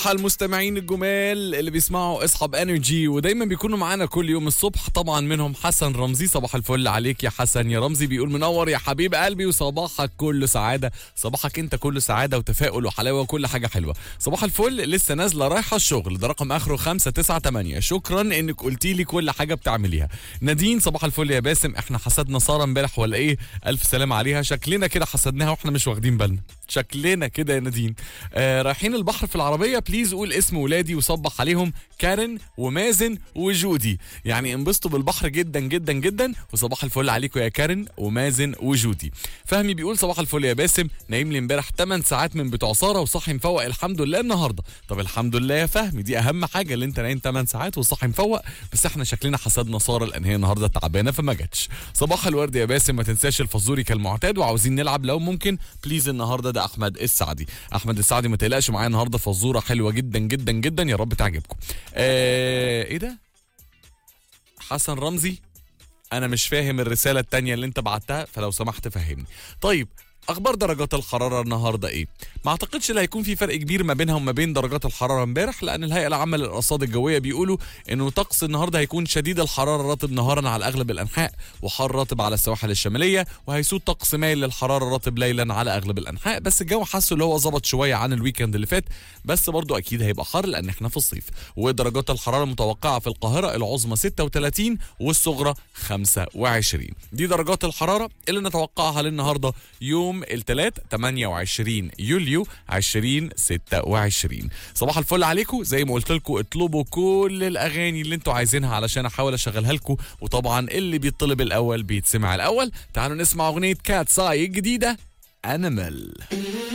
المستمعين الجمال اللي بيسمعوا اصحاب انرجي ودايما بيكونوا معانا كل يوم الصبح طبعا منهم حسن رمزي صباح الفل عليك يا حسن يا رمزي بيقول منور يا حبيب قلبي وصباحك كله سعاده صباحك انت كله سعاده وتفاؤل وحلاوه وكل حاجه حلوه صباح الفل لسه نازله رايحه الشغل ده رقم اخره 598 شكرا انك قلتي لي كل حاجه بتعمليها نادين صباح الفل يا باسم احنا حسدنا ساره امبارح ولا ايه الف سلام عليها شكلنا كده حسدناها واحنا مش واخدين بالنا شكلنا كده يا نادين آه رايحين البحر في العربيه بليز قول اسم ولادي وصبح عليهم كارن ومازن وجودي يعني انبسطوا بالبحر جدا جدا جدا وصباح الفل عليكم يا كارن ومازن وجودي فهمي بيقول صباح الفل يا باسم نايم لي امبارح 8 ساعات من بتوع ساره وصاحي مفوق الحمد لله النهارده طب الحمد لله يا فهمي دي اهم حاجه اللي انت نايم 8 ساعات وصاحي مفوق بس احنا شكلنا حسدنا ساره لان هي النهارده تعبانه فما جاتش صباح الورد يا باسم ما تنساش الفزوري كالمعتاد وعاوزين نلعب لو ممكن بليز النهارده ده احمد السعدي احمد السعدي ما تقلقش معايا النهارده فزوره حلوه جدا جدا جدا يا رب تعجبكم آه ايه ده حسن رمزي انا مش فاهم الرساله التانية اللي انت بعتها فلو سمحت فهمني طيب اخبار درجات الحراره النهارده ايه ما اعتقدش اللي هيكون في فرق كبير ما بينها وما بين درجات الحراره امبارح لان الهيئه العامه للارصاد الجويه بيقولوا انه طقس النهارده هيكون شديد الحراره رطب نهارا على اغلب الانحاء وحار رطب على السواحل الشماليه وهيسود طقس مايل للحراره رطب ليلا على اغلب الانحاء بس الجو حاسه اللي هو ظبط شويه عن الويكند اللي فات بس برضو اكيد هيبقى حر لان احنا في الصيف ودرجات الحراره المتوقعه في القاهره العظمى 36 والصغرى 25 دي درجات الحراره اللي نتوقعها للنهارده يوم الثلاث 28 يوليو 2026 صباح الفل عليكم زي ما قلت لكم اطلبوا كل الاغاني اللي انتوا عايزينها علشان احاول اشغلها لكم وطبعا اللي بيطلب الاول بيتسمع الاول تعالوا نسمع اغنيه كات ساي الجديده انيمال